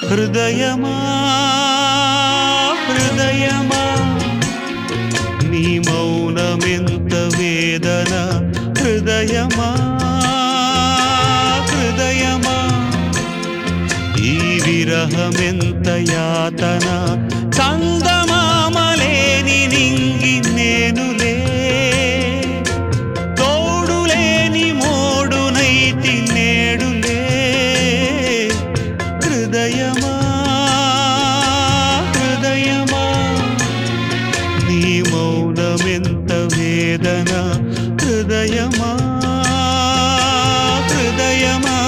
హృదయమా హృదయమా నీ మౌనమెంత వేదన హృదయమా హృదయమా ఈ విరహమెంత యాతన చందమామలేని నింగి నేనులే తోడులేని మోడునైతి నేడులే హృదయమా హృదయమా నీ మౌనమెంత వేదన హృదయమా హృదయమా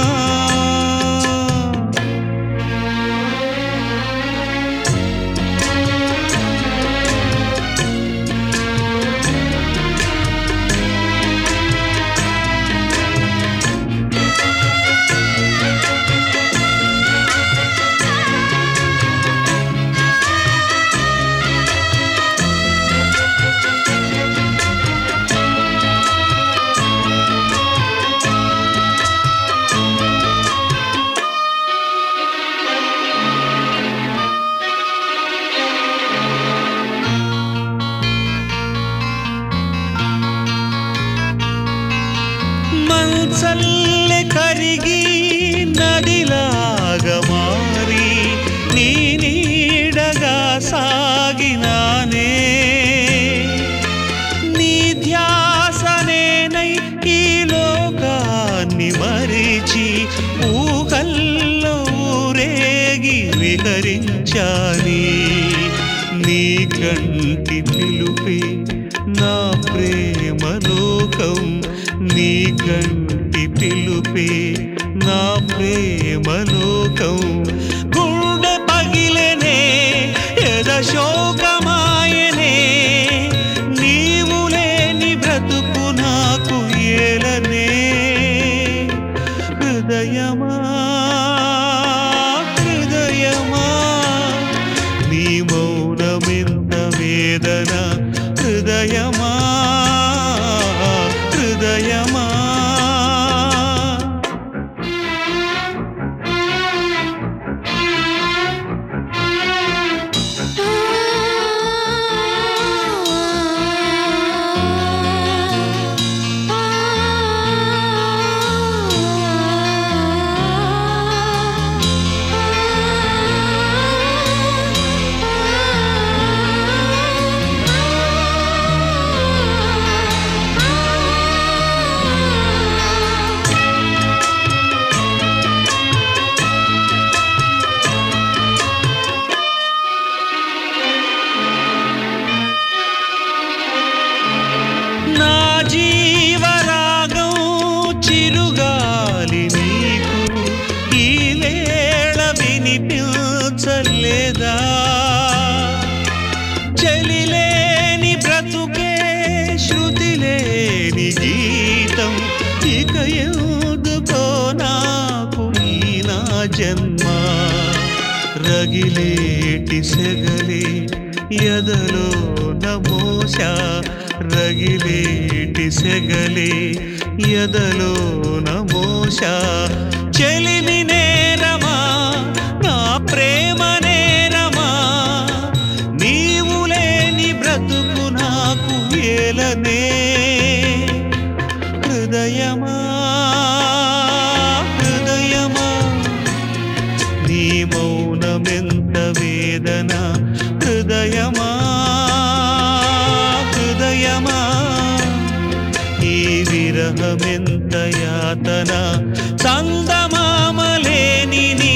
మంచల్లె కరిగి నదిలాగా మారి నీ నీడగా సాగినానే నీ ధ్యాసనేనై ఈ లోకాన్ని మరిచి ఊహల్లో ఊరేగి విహరించాని నీ కంటి పిలుపే నా ప్రేమ లోకం నీ కంటి పిలుపే నా ప్రేమ లోకం గుండె పగిలెనే ఎద శోకమాయనే నీవు లేని బ్రతుకు నాకు ఏలనే హృదయమా హృదయమా నీ మౌనమెంత వేదన హృదయమా హృదయమా నా జీవరాగం చిరుగాలి నీకు ఈ వేళ వినిపించలేదా చెలిలేని బ్రతుకే శృతి లేని గీతం ఇక ఎందుకో నాకు ఈ నా జన్మ రగిలేటి సెగలే ఎదలో నమోష రగిలేటి సెగలే ఎదలో నమోష చెలిమి నేరమా నా ప్రేమ నేరమా నీవు లేని బ్రతుకు నాకు ఏలనే హృదయమా హృదయమా నీ మౌనమెంత వేదన హృదయమా హృదయమా ఈ విరహమెంత యాతన చందమామలేని నీ